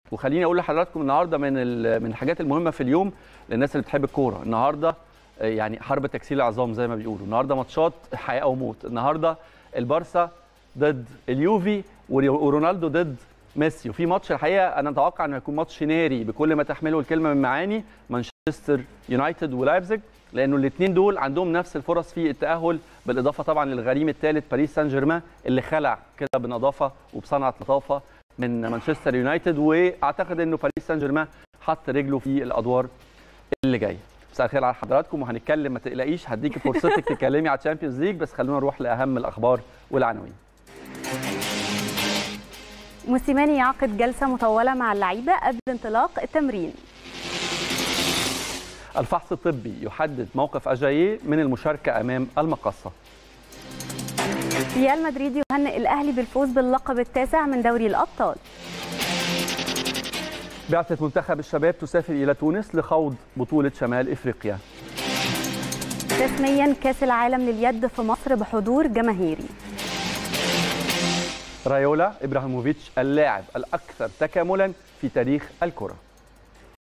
وخليني اقول لحضراتكم النهارده من ال- من الحاجات المهمه في اليوم للناس اللي بتحب الكوره النهارده آه، يعني حرب تكسير العظام زي ما بيقولوا النهارده ماتشات حياه او موت النهارده البارسا ضد اليوفي وري- ورونالدو ضد ميسي وفي ماتش الحقيقه انا اتوقع انه هيكون ماتش ناري بكل ما تحمله الكلمه من معاني مانشستر يونايتد ولايبزيج لانه الاثنين دول عندهم نفس الفرص في التاهل بالاضافه طبعا للغريم الثالث باريس سان جيرمان اللي خلع كده بنظافه وبصنعه لطافه من مانشستر يونايتد واعتقد انه باريس سان جيرمان حط رجله في الادوار اللي جايه مساء الخير على حضراتكم وهنتكلم ما تقلقيش هديكي فرصتك تتكلمي على الشامبيونز ليج بس خلونا نروح لاهم الاخبار والعناوين موسيماني يعقد جلسة مطولة مع اللعيبة قبل انطلاق التمرين الفحص الطبي يحدد موقف اجاييه من المشاركه امام المقصه ريال مدريد يهنئ الأهلي بالفوز باللقب التاسع من دوري الأبطال بعثة منتخب الشباب تسافر إلى تونس لخوض بطولة شمال إفريقيا رسميا كأس العالم لليد في مصر بحضور جماهيري رايولا إبراهيموفيتش اللاعب الأكثر تكاملا في تاريخ الكرة